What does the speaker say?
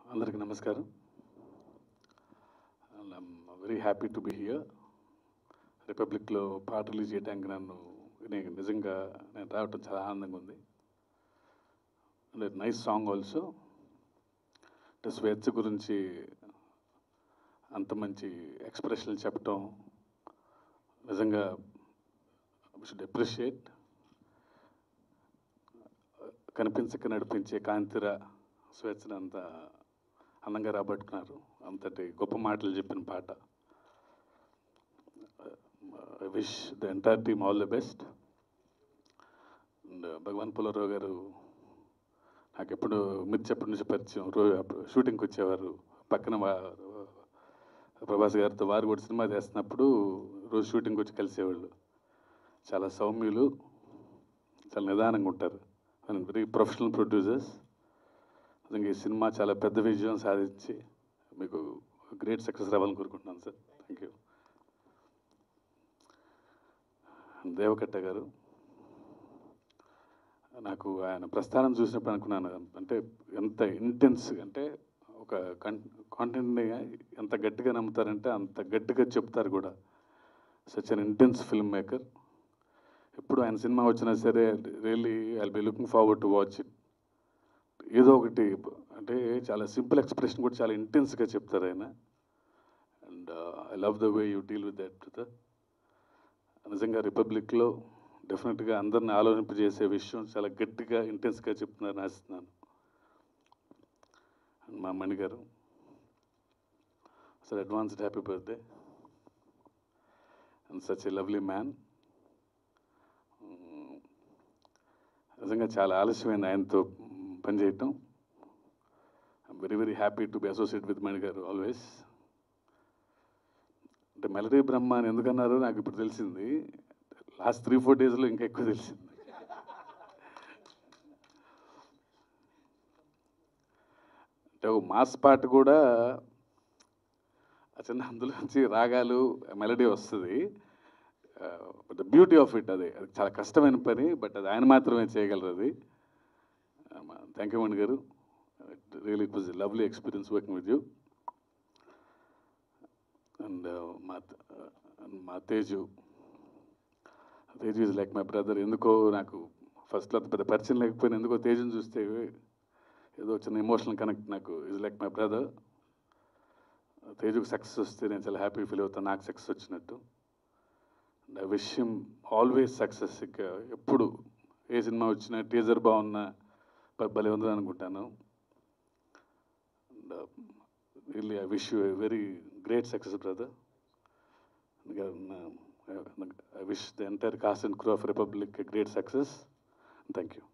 అందరికీ నమస్కారం I'm very happy to be here రిపబ్లిక్లో పాట రిలీజ్ చేయడానికి నన్ను నేను నిజంగా నేను రావటం చాలా ఆనందంగా ఉంది అండ్ నైస్ సాంగ్ ఆల్సో అంటే స్వేచ్ఛ గురించి అంత మంచి ఎక్స్ప్రెషన్లు చెప్పటం నిజంగా షుడ్ అప్రిషియేట్ కనిపించక నడిపించే కాంతిర స్వేచ్ఛను అంత అందంగా రాబట్టుకున్నారు అంతటి గొప్ప మాటలు చెప్పిన పాట I wish the entire team all the best and Bhagavan Pullarao garu నాకు ఎప్పుడు మిర్చి ఎప్పటి నుంచి పరిచయం రోజు అప్పుడు షూటింగ్కి వచ్చేవారు పక్కన వా- ప్రభాస్ గారితో వారు కూడా సినిమా చేస్తున్నప్పుడు రోజు షూటింగ్కి వచ్చి కలిసేవాళ్ళు చాలా సౌమ్యులు చాలా నిదానంగా ఉంటారు అండ్ వెరీ ప్రొఫెషనల్ ప్రొడ్యూసర్స్ నిజంగా ఈ సినిమా చాలా పెద్ద విజయం సాధించి మీకు గ్రేట్ సక్సెస్ రావాలని కోరుకుంటున్నాను సార్ థ్యాంక్ యూ దేవకట్ట గారు నాకు ఆయన ప్రస్థానం చూసినప్పుడు అనుకున్నాను అంటే ఎంత ఇంటెన్స్ అంటే ఒక కన్ కాంటెంట్ని ఎంత గట్టిగా నమ్ముతారంటే అంత గట్టిగా చెప్తారు కూడా such an intense film maker ఎప్పుడు ఆయన సినిమా వచ్చినా సరే really I be looking forward to watch it ఏదో ఒకటి అంటే చాలా సింపుల్ ఎక్స్ప్రెషన్ కూడా చాలా ఇంటెన్స్గా చెప్తారు ఆయన and I love the way you deal with that నిజంగా రిపబ్లిక్లో డెఫినెట్గా అందరిని ఆలోచింపజేసే విషయం చాలా గట్టిగా ఇంటెన్స్గా చెప్తున్నారని ఆశిస్తున్నాను అండ్ మా Mani garu sir advanced happy birthday and such a lovely man నిజంగా చాలా ఆలస్యమైన ఆయనతో పనిచేయటం I'm very very happy to be associate with Mani garu always అంటే మెలడీ బ్రహ్మ అని ఎందుకన్నారో నాకు ఇప్పుడు తెలిసింది లాస్ట్ త్రీ ఫోర్ డేస్లో ఇంకా ఎక్కువ తెలిసింది అంటే ఒక మాస్ పాట కూడా ఆ చిన్న అందులోంచి రాగాలు మెలడీ వస్తుంది ద బ్యూటీ ఆఫ్ ఇట్ అది అది చాలా కష్టమైన పని బట్ అది ఆయన మాత్రమే చేయగలరు అది thank you Mani garu real it was lovely experience working with you and మా మా Teju Teju is like my brother ఎందుకో నాకు ఫస్ట్లో అంత పెద్ద పరిచయం లేకపోయినా ఎందుకో తేజుని చూస్తే ఏదో చిన్న ఎమోషనల్ కనెక్ట్ నాకు ఈజ్ లైక్ మై బ్రదర్ తేజుకి సక్సెస్ వస్తే నేను చాలా హ్యాపీ ఫీల్ అవుతాను నాకు సక్సెస్ వచ్చినట్టు and I wish him always success ఇక ఎప్పుడు ఏ సినిమా వచ్చినా టీజర్ బాగున్నా బ- భలే ఉంది అనుకుంటాను and really I wish you very great success brother I wish the entire cast and crew of Republic great success thank you